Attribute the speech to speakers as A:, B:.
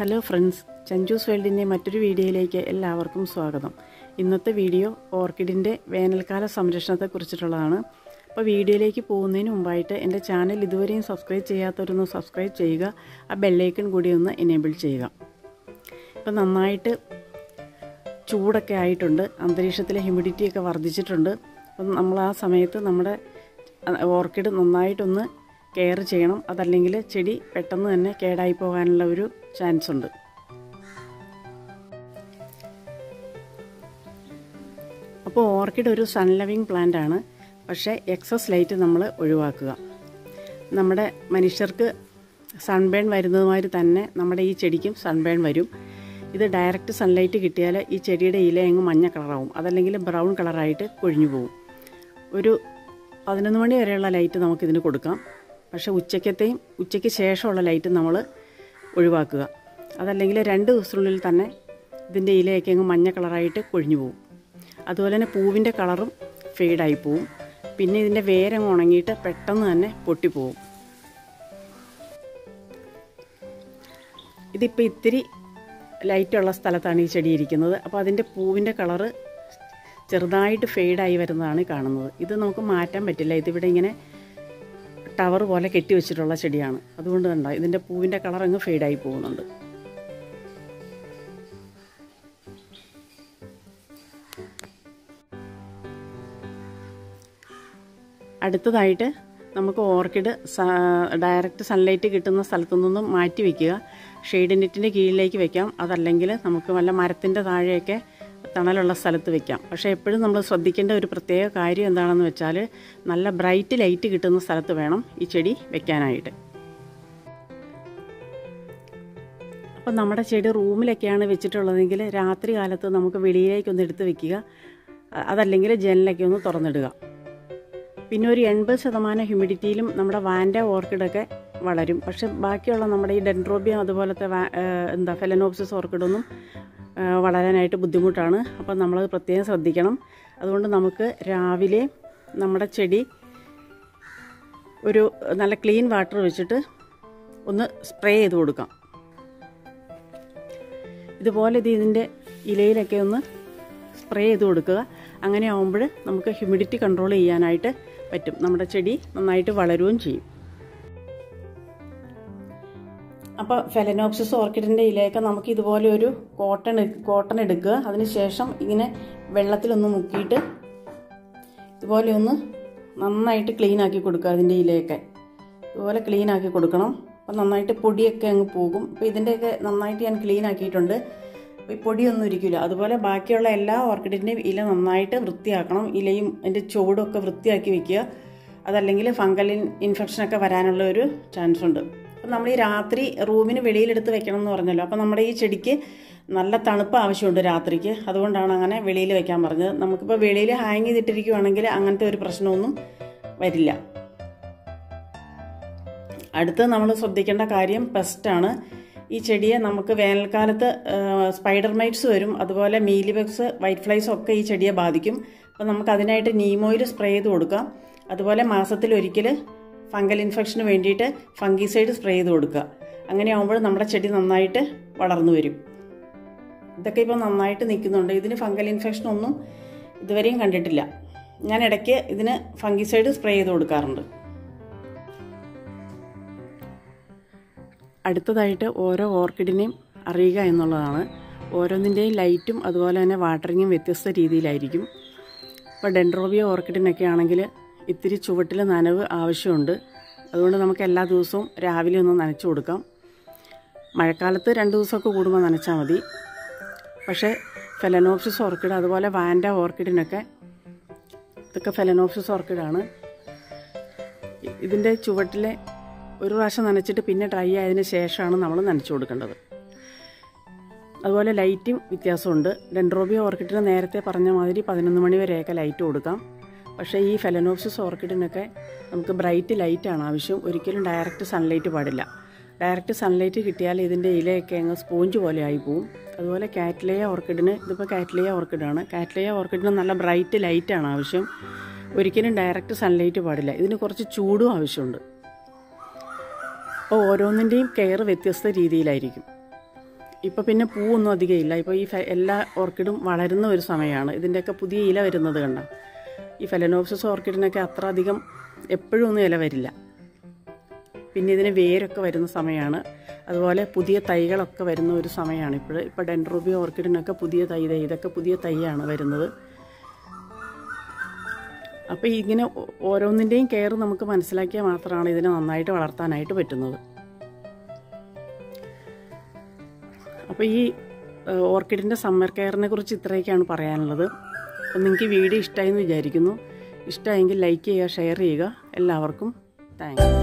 A: hello friends ചഞ്ചൂസ് വേൾഡിൻ്റെ മറ്റൊരു വീഡിയോയിലേക്ക് എല്ലാവർക്കും സ്വാഗതം ഇന്നത്തെ വീഡിയോ ഓർക്കിഡിൻ്റെ വേനൽക്കാല സംരക്ഷണത്തെക്കുറിച്ചിട്ടുള്ളതാണ് അപ്പോൾ വീഡിയോയിലേക്ക് പോകുന്നതിന് മുമ്പായിട്ട് എൻ്റെ ചാനൽ ഇതുവരെയും സബ്സ്ക്രൈബ് ചെയ്യാത്തവരൊന്ന് സബ്സ്ക്രൈബ് ചെയ്യുക ആ ബെല്ലൈക്കൺ കൂടി ഒന്ന് എനേബിൾ ചെയ്യുക ഇപ്പം നന്നായിട്ട് ചൂടൊക്കെ ആയിട്ടുണ്ട് അന്തരീക്ഷത്തിലെ ഹ്യൂമിഡിറ്റിയൊക്കെ വർദ്ധിച്ചിട്ടുണ്ട് അപ്പം നമ്മൾ ആ സമയത്ത് നമ്മുടെ ഓർക്കിഡ് നന്നായിട്ടൊന്ന് കെയർ ചെയ്യണം അതല്ലെങ്കിൽ ചെടി പെട്ടെന്ന് തന്നെ കേടായി പോകാനുള്ള ഒരു ചാൻസ് ഉണ്ട് അപ്പോൾ ഓർക്കിഡ് ഒരു സൺ ലവിങ് പ്ലാന്റ് ആണ് പക്ഷേ എക്സസ് ലൈറ്റ് നമ്മൾ ഒഴിവാക്കുക നമ്മുടെ മനുഷ്യർക്ക് സൺബേൺ വരുന്നതുമാതിരി തന്നെ നമ്മുടെ ഈ ചെടിക്കും സൺബേൺ വരും ഇത് ഡയറക്റ്റ് സൺലൈറ്റ് കിട്ടിയാൽ ഈ ചെടിയുടെ ഇല അങ്ങ് മഞ്ഞ കളറാവും അതല്ലെങ്കിൽ ബ്രൗൺ കളറായിട്ട് കൊഴിഞ്ഞു പോകും ഒരു പതിനൊന്ന് മണി വരെയുള്ള ലൈറ്റ് നമുക്കിതിന് കൊടുക്കാം പക്ഷേ ഉച്ചക്കത്തെയും ഉച്ചയ്ക്ക് ശേഷമുള്ള ലൈറ്റ് നമ്മൾ ഒഴിവാക്കുക അതല്ലെങ്കിൽ രണ്ട് ദിവസത്തിനുള്ളിൽ തന്നെ ഇതിൻ്റെ ഇലയൊക്കെ അങ്ങ് മഞ്ഞ കളറായിട്ട് കൊഴിഞ്ഞു പോകും അതുപോലെ തന്നെ പൂവിൻ്റെ കളറും ഫെയ്ഡായി പോവും പിന്നെ ഇതിൻ്റെ വേരങ്ങ് ഉണങ്ങിയിട്ട് പെട്ടെന്ന് തന്നെ പൊട്ടിപ്പോവും ഇതിപ്പോൾ ഇത്തിരി ലൈറ്റുള്ള സ്ഥലത്താണ് ഈ ചെടി ഇരിക്കുന്നത് അപ്പോൾ അതിൻ്റെ പൂവിൻ്റെ കളറ് ചെറുതായിട്ട് ഫെയ്ഡായി വരുന്നതാണ് കാണുന്നത് ഇത് നമുക്ക് മാറ്റാൻ പറ്റില്ല ഇതിവിടെ ഇങ്ങനെ ടവർ പോലെ കെട്ടി വെച്ചിട്ടുള്ള ചെടിയാണ് അതുകൊണ്ട് കണ്ടോ ഇതിൻ്റെ പൂവിൻ്റെ കളർ അങ്ങ് ഫെയ്ഡായി പോകുന്നുണ്ട് അടുത്തതായിട്ട് നമുക്ക് ഓർക്കിഡ് ഡയറക്റ്റ് സൺലൈറ്റ് കിട്ടുന്ന സ്ഥലത്തു നിന്നും മാറ്റി വയ്ക്കുക ഷെയ്ഡ് നെറ്റിൻ്റെ കീഴിലേക്ക് വെക്കാം അതല്ലെങ്കിൽ നമുക്ക് വല്ല മരത്തിൻ്റെ താഴെയൊക്കെ തണലുള്ള സ്ഥലത്ത് വെക്കാം പക്ഷേ എപ്പോഴും നമ്മൾ ശ്രദ്ധിക്കേണ്ട ഒരു പ്രത്യേക കാര്യം എന്താണെന്ന് വെച്ചാൽ നല്ല ബ്രൈറ്റ് ലൈറ്റ് കിട്ടുന്ന സ്ഥലത്ത് വേണം ഈ ചെടി വെക്കാനായിട്ട് അപ്പം നമ്മുടെ ചെടി റൂമിലൊക്കെയാണ് വെച്ചിട്ടുള്ളതെങ്കിൽ രാത്രി കാലത്ത് നമുക്ക് വെളിയിലേക്കൊന്ന് എടുത്ത് വെക്കുക അതല്ലെങ്കിൽ ജനലൊക്കെ ഒന്ന് തുറന്നിടുക പിന്നെ ഒരു എൺപത് ശതമാനം ഹ്യൂമിഡിറ്റിയിലും നമ്മുടെ വാൻഡ ഓർക്കിഡൊക്കെ വളരും പക്ഷെ ബാക്കിയുള്ള നമ്മുടെ ഈ ഡെൻഡ്രോബിയം അതുപോലത്തെ എന്താ ഫെലനോപ്സിസ് ഓർക്കിഡൊന്നും വളരാനായിട്ട് ബുദ്ധിമുട്ടാണ് അപ്പം നമ്മളത് പ്രത്യേകം ശ്രദ്ധിക്കണം അതുകൊണ്ട് നമുക്ക് രാവിലെ നമ്മുടെ ചെടി ഒരു നല്ല ക്ലീൻ വാട്ടർ വെച്ചിട്ട് ഒന്ന് സ്പ്രേ ചെയ്ത് കൊടുക്കാം ഇതുപോലെ ഇത് ഇതിൻ്റെ ഇലയിലൊക്കെ ഒന്ന് സ്പ്രേ ചെയ്ത് കൊടുക്കുക അങ്ങനെ ആകുമ്പോൾ നമുക്ക് ഹ്യൂമിഡിറ്റി കൺട്രോൾ ചെയ്യാനായിട്ട് പറ്റും നമ്മുടെ ചെടി നന്നായിട്ട് വളരുകയും ചെയ്യും അപ്പോൾ ഫെലനോപ്സിസ് ഓർക്കിഡിൻ്റെ ഇലയൊക്കെ നമുക്ക് ഇതുപോലെ ഒരു കോട്ടൺ കോട്ടൺ എടുക്കുക അതിനുശേഷം ഇങ്ങനെ വെള്ളത്തിലൊന്ന് മുക്കിയിട്ട് ഇതുപോലെ ഒന്ന് നന്നായിട്ട് ക്ലീൻ ആക്കി കൊടുക്കുക അതിൻ്റെ ഇലയൊക്കെ ഇതുപോലെ ക്ലീൻ ആക്കി കൊടുക്കണം അപ്പം നന്നായിട്ട് പൊടിയൊക്കെ അങ്ങ് പോകും അപ്പോൾ ഇതിൻ്റെയൊക്കെ നന്നായിട്ട് ഞാൻ ക്ലീൻ ആക്കിയിട്ടുണ്ട് അപ്പോൾ ഈ പൊടിയൊന്നും ഇരിക്കില്ല അതുപോലെ ബാക്കിയുള്ള എല്ലാ ഓർക്കിഡിൻ്റെയും ഇല നന്നായിട്ട് വൃത്തിയാക്കണം ഇലയും അതിൻ്റെ ചുവടൊക്കെ വൃത്തിയാക്കി വെക്കുക അതല്ലെങ്കിൽ ഫംഗൽ ഇൻഫെക്ഷനൊക്കെ വരാനുള്ള ഒരു ചാൻസ് ഉണ്ട് അപ്പം നമ്മൾ ഈ രാത്രി റൂമിന് വെളിയിലെടുത്ത് വെക്കണം എന്ന് പറഞ്ഞല്ലോ അപ്പം നമ്മുടെ ഈ ചെടിക്ക് നല്ല തണുപ്പ് ആവശ്യമുണ്ട് രാത്രിക്ക് അതുകൊണ്ടാണ് അങ്ങനെ വെളിയിൽ വെക്കാൻ പറഞ്ഞത് നമുക്കിപ്പോൾ വെളിയിൽ ഹാങ് ചെയ്തിട്ടിരിക്കുവാണെങ്കിൽ അങ്ങനത്തെ ഒരു പ്രശ്നമൊന്നും വരില്ല അടുത്ത് നമ്മൾ ശ്രദ്ധിക്കേണ്ട കാര്യം പെസ്റ്റാണ് ഈ ചെടിയെ നമുക്ക് വേനൽക്കാലത്ത് സ്പൈഡർ മൈറ്റ്സ് വരും അതുപോലെ മീലിബഗ്സ് വൈറ്റ് ഫ്ലൈസ് ഒക്കെ ഈ ചെടിയെ ബാധിക്കും അപ്പോൾ നമുക്ക് അതിനായിട്ട് നീമോയിൽ സ്പ്രേ ചെയ്ത് കൊടുക്കാം അതുപോലെ മാസത്തിൽ ഒരിക്കൽ ഫംഗൽ ഇൻഫെക്ഷന് വേണ്ടിയിട്ട് ഫംഗിസൈഡ് സ്പ്രേ ചെയ്ത് കൊടുക്കുക അങ്ങനെ ആകുമ്പോൾ നമ്മുടെ ചെടി നന്നായിട്ട് വളർന്നു വരും ഇതൊക്കെ ഇപ്പോൾ നന്നായിട്ട് നിൽക്കുന്നുണ്ട് ഇതിന് ഫംഗൽ ഇൻഫെക്ഷൻ ഒന്നും ഇതുവരെയും കണ്ടിട്ടില്ല ഞാൻ ഇടയ്ക്ക് ഇതിന് ഫംഗിസൈഡ് സ്പ്രേ ചെയ്ത് കൊടുക്കാറുണ്ട് അടുത്തതായിട്ട് ഓരോ ഓർക്കിഡിനെയും അറിയുക എന്നുള്ളതാണ് ഓരോന്നിൻ്റെയും ലൈറ്റും അതുപോലെ തന്നെ വാട്ടറിങ്ങും വ്യത്യസ്ത രീതിയിലായിരിക്കും ഇപ്പോൾ ഡെൻഡ്രോബിയ ഓർക്കിഡിനൊക്കെ ആണെങ്കിൽ ഇത്തിരി ചുവട്ടിൽ നനവ് ആവശ്യമുണ്ട് അതുകൊണ്ട് നമുക്ക് എല്ലാ ദിവസവും രാവിലെ ഒന്ന് നനച്ചു കൊടുക്കാം മഴക്കാലത്ത് രണ്ട് ദിവസമൊക്കെ കൂടുമ്പോൾ നനച്ചാൽ മതി പക്ഷേ ഫെലനോപ്സിസ് ഓർക്കിഡ് അതുപോലെ വാൻഡ ഓർക്കിഡിനൊക്കെ ഇതൊക്കെ ഫെലനോപ്സിസ് ഓർക്കിഡാണ് ഇതിൻ്റെ ചുവട്ടിലെ ഒരു പ്രാവശ്യം നനച്ചിട്ട് പിന്നെ ഡ്രൈ ആയതിന് ശേഷമാണ് നമ്മൾ നനച്ചു കൊടുക്കേണ്ടത് അതുപോലെ ലൈറ്റും വ്യത്യാസമുണ്ട് ഡെൻഡ്രോബിയ ഓർക്കിഡിന് നേരത്തെ പറഞ്ഞ മാതിരി പതിനൊന്ന് മണി വരെയൊക്കെ ലൈറ്റ് കൊടുക്കാം പക്ഷേ ഈ ഫെലനോപ്സിസ് ഓർക്കിഡിനൊക്കെ നമുക്ക് ബ്രൈറ്റ് ലൈറ്റാണ് ആവശ്യം ഒരിക്കലും ഡയറക്റ്റ് സൺലൈറ്റ് പാടില്ല ഡയറക്റ്റ് സൺലൈറ്റ് കിട്ടിയാൽ ഇതിൻ്റെ ഇലയൊക്കെ അങ്ങ് സ്പോഞ്ച് പോലെ ആയി പോവും അതുപോലെ കാറ്റ്ലേയ ഓർക്കിഡിന് ഇതിപ്പോൾ കാറ്റ്ലേയ ഓർക്കിഡാണ് കാറ്റ്ലേയ ഓർക്കിഡിന് നല്ല ബ്രൈറ്റ് ലൈറ്റാണ് ആവശ്യം ഒരിക്കലും ഡയറക്റ്റ് സൺലൈറ്റ് പാടില്ല ഇതിന് കുറച്ച് ചൂടും ആവശ്യമുണ്ട് അപ്പോൾ ഓരോന്നിൻ്റെയും കെയർ വ്യത്യസ്ത രീതിയിലായിരിക്കും ഇപ്പോൾ പിന്നെ പൂവൊന്നും അധികം ഇല്ല ഇപ്പോൾ ഈ ഫെ- എല്ലാ ഓർക്കിഡും വളരുന്ന ഒരു സമയമാണ് ഇതിൻ്റെയൊക്കെ പുതിയ ഇല വരുന്നത് കണ്ടോ ഈ ഫെലനോപ്സിസ് ഓർക്കിഡിനൊക്കെ അത്ര അധികം എപ്പോഴും ഒന്നും ഇല വരില്ല പിന്നെ ഇതിന് വേരൊക്കെ വരുന്ന സമയമാണ് അതുപോലെ പുതിയ തൈകളൊക്കെ വരുന്ന ഒരു സമയമാണ് ഇപ്പോൾ ഇപ്പോൾ ഡെൻഡ്രോബി ഓർക്കിഡിനൊക്കെ പുതിയ തൈ ദേ ഇതൊക്കെ പുതിയ തൈയാണ് വരുന്നത് അപ്പോൾ ഇങ്ങനെ ഓ- ഓരോന്നിൻ്റെയും കെയർ നമുക്ക് മനസ്സിലാക്കിയാൽ മാത്രമാണ് ഇതിനെ നന്നായിട്ട് വളർത്താനായിട്ട് പറ്റുന്നത് അപ്പോൾ ഈ ഏഹ്, ഓർക്കിഡിൻ്റെ സമ്മർ കെയറിനെ കുറിച്ച് ഇത്രയൊക്കെയാണ് പറയാനുള്ളത് അപ്പം നിങ്ങൾക്ക് വീഡിയോ ഇഷ്ടമായി എന്ന് വിചാരിക്കുന്നു ഇഷ്ടമായെങ്കിൽ ലൈക്ക് ചെയ്യുക ഷെയർ ചെയ്യുക എല്ലാവർക്കും താങ്ക്സ്